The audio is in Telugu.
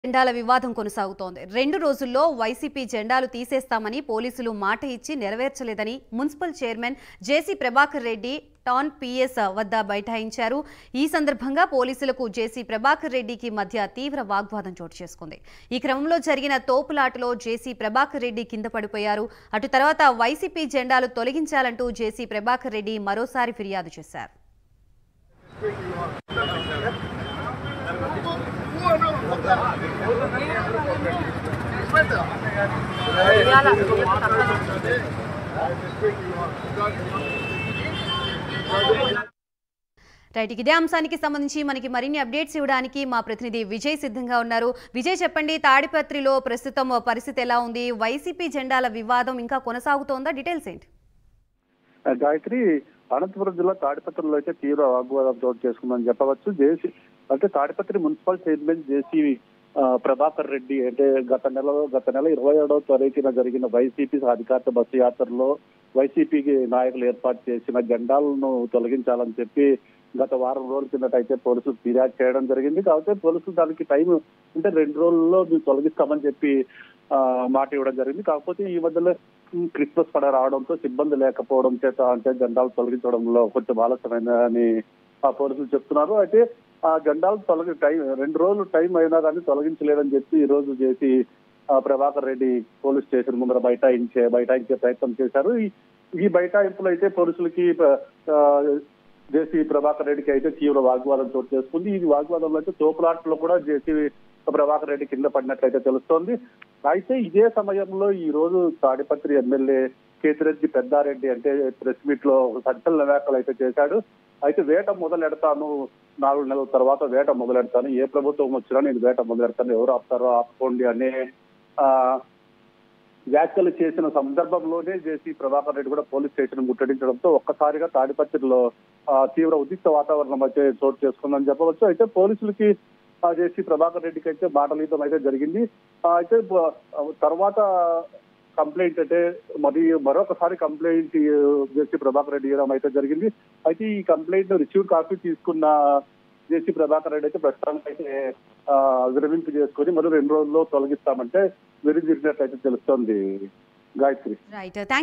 జెండాల వివాదం కొనసాగుతోంది రెండు రోజుల్లో వైసీపీ జెండాలు తీసేస్తామని పోలీసులు మాట ఇచ్చి నెరవేర్చలేదని municipal chairman JC Prabhakar Reddy town PS వద్ద బైఠాయించారు ఈ సందర్భంగా పోలీసులకు జేసీ ప్రభాకర్ రెడ్డికి మధ్య తీవ్ర వాగ్వాదం చోటు చేసుకుంది ఈ క్రమంలో జరిగిన తోపులాటలో జేసీ ప్రభాకర్ రెడ్డి కింద పడిపోయారు అటు తర్వాత వైసీపీ జెండాలు తొలగించాలంటూ జేసీ ప్రభాకర్ రెడ్డి మరోసారి ఫిర్యాదు చేశారు రైట్ ఇక ఇదే అంశానికి సంబంధించి మనకి మరిన్ని అప్డేట్స్ ఇవ్వడానికి మా ప్రతినిధి విజయ్ సిద్ధంగా ఉన్నారు విజయ్ చెప్పండి తాడిపత్రిలో ప్రస్తుతం పరిస్థితి ఎలా ఉంది వైసీపీ జెండాల వివాదం ఇంకా కొనసాగుతోందా డీటెయిల్స్ ఏంటి గాయత్రి అనంతపురం జిల్లా తాడిపత్రిలో అయితే తీవ్ర వాగ్వాదం చోటు చేసుకుందని చెప్పవచ్చు జేసీ అంటే తాడిపత్రి మున్సిపల్ చైర్మన్ జేసీ ఆ, ప్రభాకర్ రెడ్డి అంటే గత నెల గత నెల ఇరవై ఏడవ తారీఖున జరిగిన వైసీపీ అధికార బస్సు యాత్రలో వైసీపీకి నాయకులు ఏర్పాటు చేసిన జెండాలను తొలగించాలని చెప్పి గత వారం రోజుల కిందట అయితే పోలీసులు ఫిర్యాదు చేయడం జరిగింది కాకపోతే పోలీసులు దానికి టైం అంటే రెండు రోజుల్లో మేము తొలగిస్తామని చెప్పి ఆ, మాట ఇవ్వడం జరిగింది కాకపోతే ఈ మధ్యలో ఉమ్, క్రిస్మస్ పడ రావడంతో సిబ్బంది లేకపోవడం చేత అంటే జెండాలు తొలగించడంలో కొంచెం ఆలస్యమైందని ఆ పోలీసులు చెప్తున్నారు అయితే ఆ జెండాలు తొలగి టైం రెండు రోజులు టైం అయినా కానీ తొలగించలేదని చెప్పి ఈ రోజు చేసి ఆ, ప్రభాకర్ రెడ్డి పోలీస్ స్టేషన్ ముందర బైఠాయించే బైఠాయించే ప్రయత్నం చేశారు ఈ ఈ బైఠాయింపులు అయితే పోలీసులకి ఆ, జేసీ ప్రభాకర్ రెడ్డికి అయితే తీవ్ర వాగ్వాదం చోటు చేసుకుంది ఈ వాగ్వాదంలో అయితే తోపులాట్లో కూడా జేసీ ప్రభాకర్ రెడ్డి కింద పడినట్లయితే తెలుస్తోంది అయితే ఇదే సమయంలో ఈ రోజు తాడిపత్రి ఎమ్మెల్యే కేతిరెడ్డి పెద్దారెడ్డి అంటే ప్రెస్ మీట్ లో ఒక సంచలన వ్యాఖ్యలు అయితే చేశాడు అయితే వేట మొదలెడతాను నాలుగు నెలల తర్వాత వేట మొదలెడతాను ఏ ప్రభుత్వం వచ్చినా నేను వేట మొదలెడతాను ఎవరు ఆపుతారో ఆపుకోండి అనే ఆ వ్యాఖ్యలు చేసిన సందర్భంలోనే జేసీ ప్రభాకర్ రెడ్డి కూడా పోలీస్ స్టేషన్ ముట్టడించడంతో ఒక్కసారిగా తాడిపత్రిలో ఆ, తీవ్ర ఉద్రిక్త వాతావరణం అయితే చోటు చేసుకుందని చెప్పవచ్చు అయితే పోలీసులకి ఆ, జేసీ ప్రభాకర్ రెడ్డికి అయితే మాటలీతం అయితే జరిగింది ఆ, అయితే బ- తర్వాత కంప్లైంట్ అంటే మరి మరొకసారి కంప్లైంట్ జేసీ ప్రభాకర్ రెడ్డి ఇవ్వడం అయితే జరిగింది అయితే ఈ కంప్లైంట్ రిసీవ్ కాపీ తీసుకున్న జేసీ ప్రభాకర్ రెడ్డి అయితే ప్రస్తుతానికి అయితే ఆ, విరమింపు చేసుకొని మరి రెండు రోజుల్లో తొలగిస్తామంటే వెనుదిరిగినట్లయితే తెలుస్తోంది గాయత్రి రైట్ థ్యాంక్